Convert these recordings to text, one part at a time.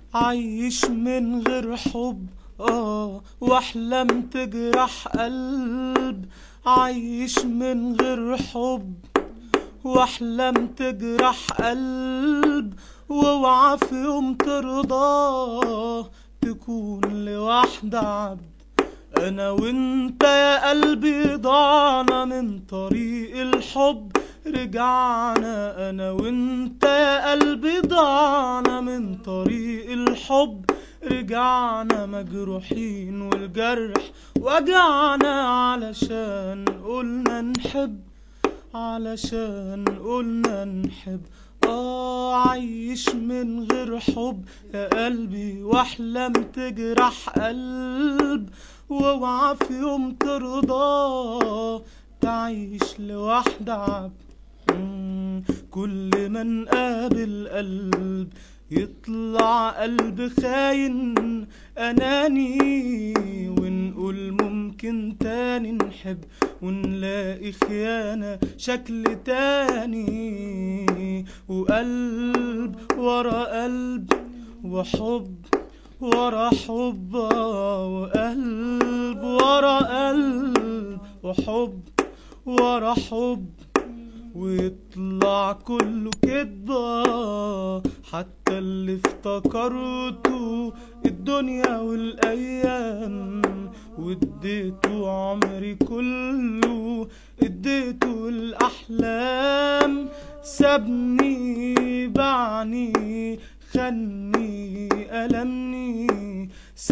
عايش من غير حب اه واحلم تجرح قلب عايش من غير حب واحلم تجرح قلب واوعى في يوم ترضى تكون لوحدة عبد انا وانت يا قلبي ضعنا من طريق الحب رجعنا انا وانت يا قلبي ضعنا من طريق الحب رجعنا مجروحين والجرح وجعنا علشان قلنا نحب علشان قلنا نحب اه عايش من غير حب يا قلبي واحلم تجرح قلب واوعى في يوم ترضى تعيش لوحدة عبد مم، كل ما نقابل قلب يطلع قلب خاين أناني ونقول ممكن تاني نحب ونلاقي خيانة شكل تاني وقلب ورا قلب وحب ورا حب وقلب ورا قلب وحب ورا حب ويطلع كله كدبة حتى اللي افتكرته الدنيا والأيام واديته عمري كله اديته الأحلام سابني باعني خني ألمني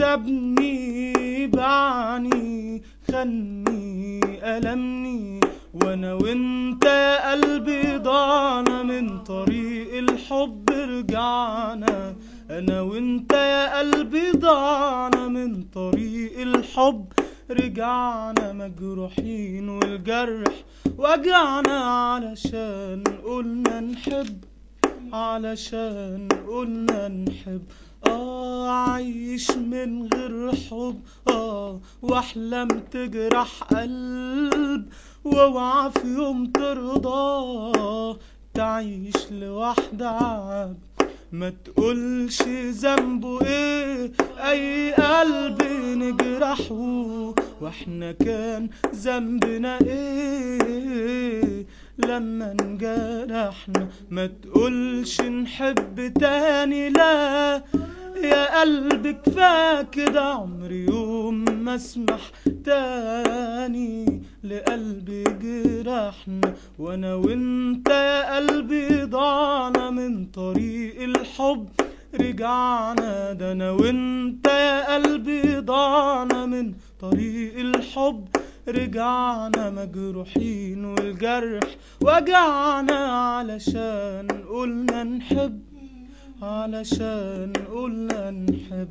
سابني باعني خني ألمني وانا وانت يا قلبي ضعنا من طريق الحب رجعنا انا وانت يا قلبي ضعنا من طريق الحب رجعنا مجروحين والجرح وجعنا علشان قلنا نحب علشان قلنا نحب اه عايش من غير حب اه واحلم تجرح قلب واوعى في يوم ترضى تعيش لوحدة عبد ما تقولش ذنبه ايه اي قلب نجرحه واحنا كان ذنبنا ايه لما انجرحنا ما تقولش نحب تاني لا يا قلبي كفايه كده عمري يوم ما اسمح تاني لقلبي جرحنا وانا وانت يا قلبي ضعنا من طريق الحب رجعنا ده انا وانت يا قلبي ضعنا من طريق الحب رجعنا مجروحين والجرح وجعنا علشان قلنا نحب علشان قلنا نحب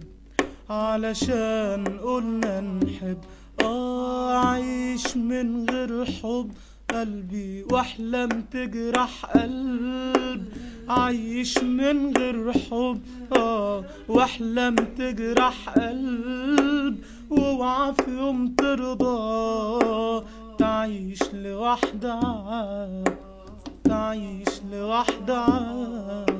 علشان قلنا نحب اه عايش من غير حب قلبي واحلم تجرح قلب عايش من غير حب اه واحلم تجرح قلب واوعى في يوم ترضى تعيش لوحدة عاد تعيش لوحدة عاد